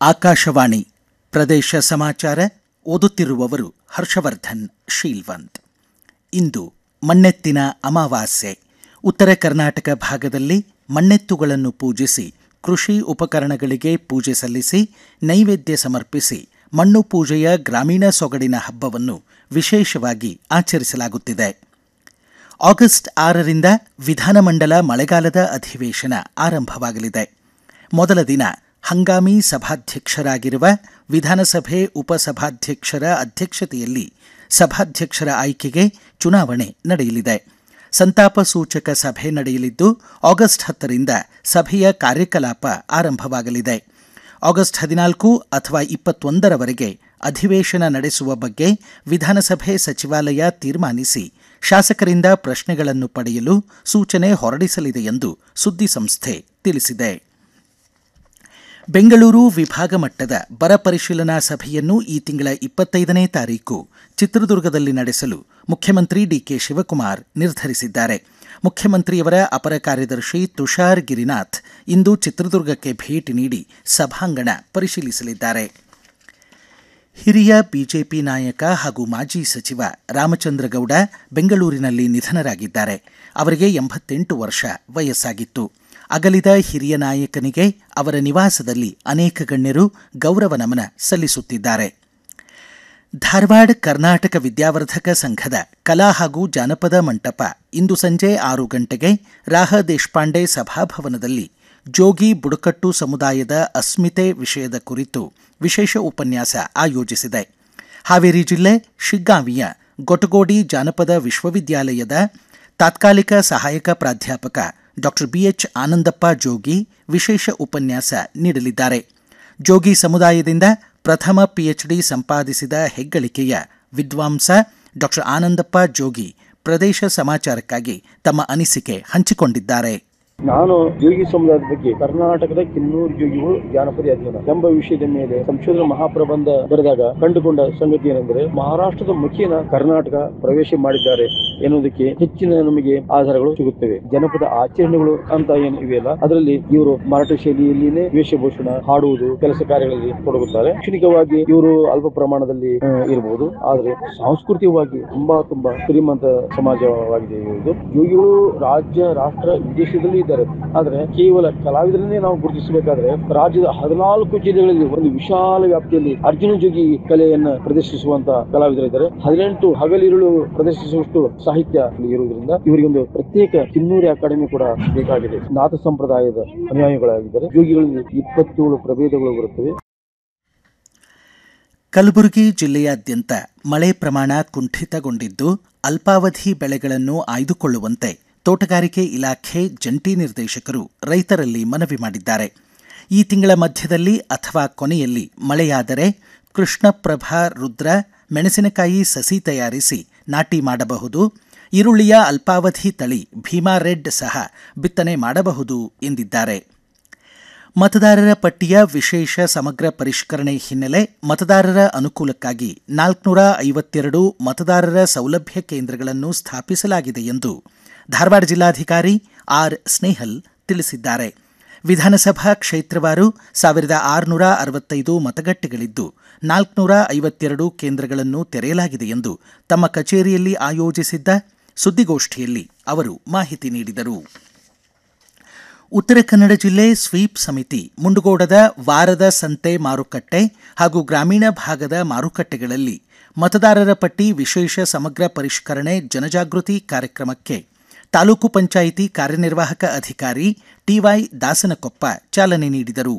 ಆಕಾಶವಾಣಿ ಪ್ರದೇಶ ಸಮಾಚಾರ ಓದುತ್ತಿರುವವರು ಹರ್ಷವರ್ಧನ್ ಶೀಲ್ವಂತ್ ಇಂದು ಮಣ್ಣೆತ್ತಿನ ಅಮಾವಾಸ್ಯೆ ಉತ್ತರ ಕರ್ನಾಟಕ ಭಾಗದಲ್ಲಿ ಮಣ್ಣೆತ್ತುಗಳನ್ನು ಪೂಜಿಸಿ ಕೃಷಿ ಉಪಕರಣಗಳಿಗೆ ಪೂಜೆ ಸಲ್ಲಿಸಿ ನೈವೇದ್ಯ ಸಮರ್ಪಿಸಿ ಮಣ್ಣು ಪೂಜೆಯ ಗ್ರಾಮೀಣ ಸೊಗಡಿನ ಹಬ್ಬವನ್ನು ವಿಶೇಷವಾಗಿ ಆಚರಿಸಲಾಗುತ್ತಿದೆ ಆಗಸ್ಟ್ ಆರರಿಂದ ವಿಧಾನಮಂಡಲ ಮಳೆಗಾಲದ ಅಧಿವೇಶನ ಆರಂಭವಾಗಲಿದೆ ಮೊದಲ ದಿನ ಹಂಗಾಮಿ ಸಭಾಧ್ಯಕ್ಷರಾಗಿರುವ ವಿಧಾನಸಭೆ ಉಪಸಭಾಧ್ಯಕ್ಷರ ಅಧ್ಯಕ್ಷತೆಯಲ್ಲಿ ಸಭಾಧ್ಯಕ್ಷರ ಆಯ್ಕೆಗೆ ಚುನಾವಣೆ ನಡೆಯಲಿದೆ ಸಂತಾಪ ಸೂಚಕ ಸಭೆ ನಡೆಯಲಿದ್ದು ಆಗಸ್ಟ್ ಹತ್ತರಿಂದ ಸಭೆಯ ಕಾರ್ಯಕಲಾಪ ಆರಂಭವಾಗಲಿದೆ ಆಗಸ್ಟ್ ಹದಿನಾಲ್ಕು ಅಥವಾ ಇಪ್ಪತ್ತೊಂದರವರೆಗೆ ಅಧಿವೇಶನ ನಡೆಸುವ ಬಗ್ಗೆ ವಿಧಾನಸಭೆ ಸಚಿವಾಲಯ ತೀರ್ಮಾನಿಸಿ ಶಾಸಕರಿಂದ ಪ್ರಶ್ನೆಗಳನ್ನು ಪಡೆಯಲು ಸೂಚನೆ ಹೊರಡಿಸಲಿದೆ ಎಂದು ಸುದ್ದಿಸಂಸ್ಥೆ ತಿಳಿಸಿದೆ ಬೆಂಗಳೂರು ವಿಭಾಗ ಮಟ್ಟದ ಬರ ಪರಿಶೀಲನಾ ಸಭೆಯನ್ನು ಈ ತಿಂಗಳ ಇಪ್ಪತ್ತೈದನೇ ತಾರೀಕು ಚಿತ್ರದುರ್ಗದಲ್ಲಿ ನಡೆಸಲು ಮುಖ್ಯಮಂತ್ರಿ ಡಿಕೆ ಶಿವಕುಮಾರ್ ನಿರ್ಧರಿಸಿದ್ದಾರೆ ಮುಖ್ಯಮಂತ್ರಿಯವರ ಅಪರ ಕಾರ್ಯದರ್ಶಿ ತುಷಾರ್ ಗಿರಿನಾಥ್ ಇಂದು ಚಿತ್ರದುರ್ಗಕ್ಕೆ ಭೇಟಿ ನೀಡಿ ಸಭಾಂಗಣ ಪರಿಶೀಲಿಸಲಿದ್ದಾರೆ ಹಿರಿಯ ಬಿಜೆಪಿ ನಾಯಕ ಹಾಗೂ ಮಾಜಿ ಸಚಿವ ರಾಮಚಂದ್ರ ಗೌಡ ಬೆಂಗಳೂರಿನಲ್ಲಿ ನಿಧನರಾಗಿದ್ದಾರೆ ಅವರಿಗೆ ಎಂಬತ್ತೆಂಟು ವರ್ಷ ವಯಸ್ಸಾಗಿತ್ತು ಅಗಲಿದ ಹಿರಿಯ ನಾಯಕನಿಗೆ ಅವರ ನಿವಾಸದಲ್ಲಿ ಅನೇಕ ಗಣ್ಯರು ಗೌರವ ನಮನ ಸಲ್ಲಿಸುತ್ತಿದ್ದಾರೆ ಧಾರವಾಡ ಕರ್ನಾಟಕ ವಿದ್ಯಾವರ್ಧಕ ಸಂಘದ ಕಲಾ ಹಾಗೂ ಜಾನಪದ ಮಂಟಪ ಇಂದು ಸಂಜೆ ಆರು ಗಂಟೆಗೆ ರಾಹ ದೇಶಪಾಂಡೆ ಸಭಾಭವನದಲ್ಲಿ ಜೋಗಿ ಬುಡಕಟ್ಟು ಸಮುದಾಯದ ಅಸ್ಮಿತೆ ವಿಷಯದ ಕುರಿತು ವಿಶೇಷ ಉಪನ್ಯಾಸ ಆಯೋಜಿಸಿದೆ ಹಾವೇರಿ ಜಿಲ್ಲೆ ಶಿಗ್ಗಾಂವಿಯ ಗೊಟಗೋಡಿ ಜಾನಪದ ವಿಶ್ವವಿದ್ಯಾಲಯದ ತಾತ್ಕಾಲಿಕ ಸಹಾಯಕ ಪ್ರಾಧ್ಯಾಪಕ ಡಾಕ್ಟರ್ ಬಿಎಚ್ ಆನಂದಪ್ಪ ಜೋಗಿ ವಿಶೇಷ ಉಪನ್ಯಾಸ ನೀಡಲಿದ್ದಾರೆ ಜೋಗಿ ಸಮುದಾಯದಿಂದ ಪ್ರಥಮ ಪಿಎಚ್ಡಿ ಸಂಪಾದಿಸಿದ ಹೆಗ್ಗಳಿಕೆಯ ವಿದ್ವಾಂಸ ಡಾಕ್ಟರ್ ಆನಂದಪ್ಪ ಜೋಗಿ ಪ್ರದೇಶ ಸಮಾಚಾರಕ್ಕಾಗಿ ತಮ್ಮ ಅನಿಸಿಕೆ ಹಂಚಿಕೊಂಡಿದ್ದಾರೆ ನಾನು ಯೋಗಿ ಸಮುದಾಯದ ಬಗ್ಗೆ ಕರ್ನಾಟಕದ ಕಿನ್ನೂರು ಯೋಗಿಗಳು ಜಾನಪದ ಅಧ್ಯಯನ ಎಂಬ ವಿಷಯದ ಮೇಲೆ ಸಂಶೋಧನಾ ಮಹಾಪ್ರಬಂಧ ಬರೆದಾಗ ಕಂಡುಕೊಂಡ ಸಂಗತಿ ಏನೆಂದರೆ ಮಹಾರಾಷ್ಟ್ರದ ಮುಖೇನ ಕರ್ನಾಟಕ ಪ್ರವೇಶ ಮಾಡಿದ್ದಾರೆ ಎನ್ನುವುದಕ್ಕೆ ಹೆಚ್ಚಿನ ನಮಗೆ ಆಧಾರಗಳು ಸಿಗುತ್ತವೆ ಜನಪದ ಆಚರಣೆಗಳು ಅಂತ ಏನು ಇವೆಯಲ್ಲ ಅದರಲ್ಲಿ ಇವರು ಮರಾಠ ಶೈಲಿಯಲ್ಲಿನೇ ವೇಷಭೂಷಣ ಹಾಡುವುದು ಕೆಲಸ ಕಾರ್ಯಗಳಲ್ಲಿ ತೊಡಗುತ್ತಾರೆ ಶೈಕ್ಷಣಿಕವಾಗಿ ಇವರು ಅಲ್ಪ ಪ್ರಮಾಣದಲ್ಲಿ ಆ, ಇರಬಹುದು ಆದರೆ ಸಾಂಸ್ಕೃತಿಕವಾಗಿ ತುಂಬಾ ತುಂಬಾ ಶ್ರೀಮಂತ ಸಮಾಜವಾಗಿದೆ ಇದು ಯೋಗಿಗಳು ರಾಜ್ಯ ರಾಷ್ಟ್ರ ವಿದೇಶದಲ್ಲಿ ಇದ್ದಾರೆ ಆದ್ರೆ ಕೇವಲ ಕಲಾವಿದರನ್ನೇ ನಾವು ಗುರುತಿಸಬೇಕಾದ್ರೆ ರಾಜ್ಯದ ಹದಿನಾಲ್ಕು ಜಿಲ್ಲೆಗಳಲ್ಲಿ ಒಂದು ವಿಶಾಲ ವ್ಯಾಪ್ತಿಯಲ್ಲಿ ಅರ್ಜುನ ಜೋಗಿ ಕಲೆಯನ್ನ ಪ್ರದರ್ಶಿಸುವಂತ ಕಲಾವಿದರಿದ್ದಾರೆ ಹದಿನೆಂಟು ಹಗಲಿರುಳು ಪ್ರದರ್ಶಿಸುವಷ್ಟು ಸಾಹಿತ್ಯ ಇಲ್ಲಿ ಇರುವುದರಿಂದ ಇವರಿಗೆ ಒಂದು ಪ್ರತ್ಯೇಕ ಕಿನ್ನೂರಿ ಅಕಾಡೆಮಿ ಕೂಡ ಬೇಕಾಗಿದೆ ನಾಥ ಸಂಪ್ರದಾಯದ ಅನುಯಾಯಿಗಳಾಗಿದ್ದಾರೆ ಯೋಗಿಗಳಲ್ಲಿ ಇಪ್ಪತ್ತೇಳು ಪ್ರಭೇದಗಳು ಬರುತ್ತವೆ ಕಲಬುರಗಿ ಜಿಲ್ಲೆಯಾದ್ಯಂತ ಮಳೆ ಪ್ರಮಾಣ ಕುಂಠಿತಗೊಂಡಿದ್ದು ಅಲ್ಪಾವಧಿ ಬೆಳೆಗಳನ್ನು ಆಯ್ದುಕೊಳ್ಳುವಂತೆ ತೋಟಗಾರಿಕೆ ಇಲಾಖೆ ಜಂಟಿ ನಿರ್ದೇಶಕರು ರೈತರಲ್ಲಿ ಮನವಿ ಮಾಡಿದ್ದಾರೆ ಈ ತಿಂಗಳ ಮಧ್ಯದಲ್ಲಿ ಅಥವಾ ಕೊನೆಯಲ್ಲಿ ಮಳೆಯಾದರೆ ಕೃಷ್ಣಪ್ರಭಾ ರುದ್ರ ಮೆಣಸಿನಕಾಯಿ ಸಸಿ ತಯಾರಿಸಿ ನಾಟಿ ಮಾಡಬಹುದು ಈರುಳ್ಳಿಯ ಅಲ್ಪಾವಧಿ ತಳಿ ಭೀಮಾ ರೆಡ್ ಸಹ ಬಿತ್ತನೆ ಮಾಡಬಹುದು ಎಂದಿದ್ದಾರೆ ಮತದಾರರ ಪಟ್ಟಿಯ ವಿಶೇಷ ಸಮಗ್ರ ಪರಿಷ್ಕರಣೆ ಹಿನ್ನೆಲೆ ಮತದಾರರ ಅನುಕೂಲಕ್ಕಾಗಿ ನಾಲ್ಕುನೂರ ಐವತ್ತೆರಡು ಮತದಾರರ ಸೌಲಭ್ಯ ಕೇಂದ್ರಗಳನ್ನು ಸ್ಥಾಪಿಸಲಾಗಿದೆ ಎಂದು ಧಾರವಾಡ ಜಿಲ್ಲಾಧಿಕಾರಿ ಆರ್ ಸ್ನೇಹಲ್ ತಿಳಿಸಿದ್ದಾರೆ ವಿಧಾನಸಭಾ ಕ್ಷೇತ್ರವಾರು ಸಾವಿರದ ಆರುನೂರ ಅರವತ್ತೈದು ಮತಗಟ್ಟೆಗಳಿದ್ದು ನಾಲ್ಕುನೂರ ಐವತ್ತೆರಡು ಕೇಂದ್ರಗಳನ್ನು ತೆರೆಯಲಾಗಿದೆ ಎಂದು ತಮ್ಮ ಕಚೇರಿಯಲ್ಲಿ ಆಯೋಜಿಸಿದ್ದ ಸುದ್ದಿಗೋಷ್ಠಿಯಲ್ಲಿ ಅವರು ಮಾಹಿತಿ ನೀಡಿದರು ಉತ್ತರ ಕನ್ನಡ ಜಿಲ್ಲೆ ಸ್ವೀಪ್ ಸಮಿತಿ ಮುಂಡಗೋಡದ ವಾರದ ಸಂತೆ ಮಾರುಕಟ್ಟೆ ಹಾಗೂ ಗ್ರಾಮೀಣ ಭಾಗದ ಮಾರುಕಟ್ಟೆಗಳಲ್ಲಿ ಮತದಾರರ ಪಟ್ಟಿ ವಿಶೇಷ ಸಮಗ್ರ ಪರಿಷ್ಕರಣೆ ಜನಜಾಗೃತಿ ಕಾರ್ಯಕ್ರಮಕ್ಕೆ ತಾಲೂಕು ಪಂಚಾಯಿತಿ ಕಾರ್ಯನಿರ್ವಾಹಕ ಅಧಿಕಾರಿ ಟಿವೈ ದಾಸನಕೊಪ್ಪ ಚಾಲನೆ ನೀಡಿದರು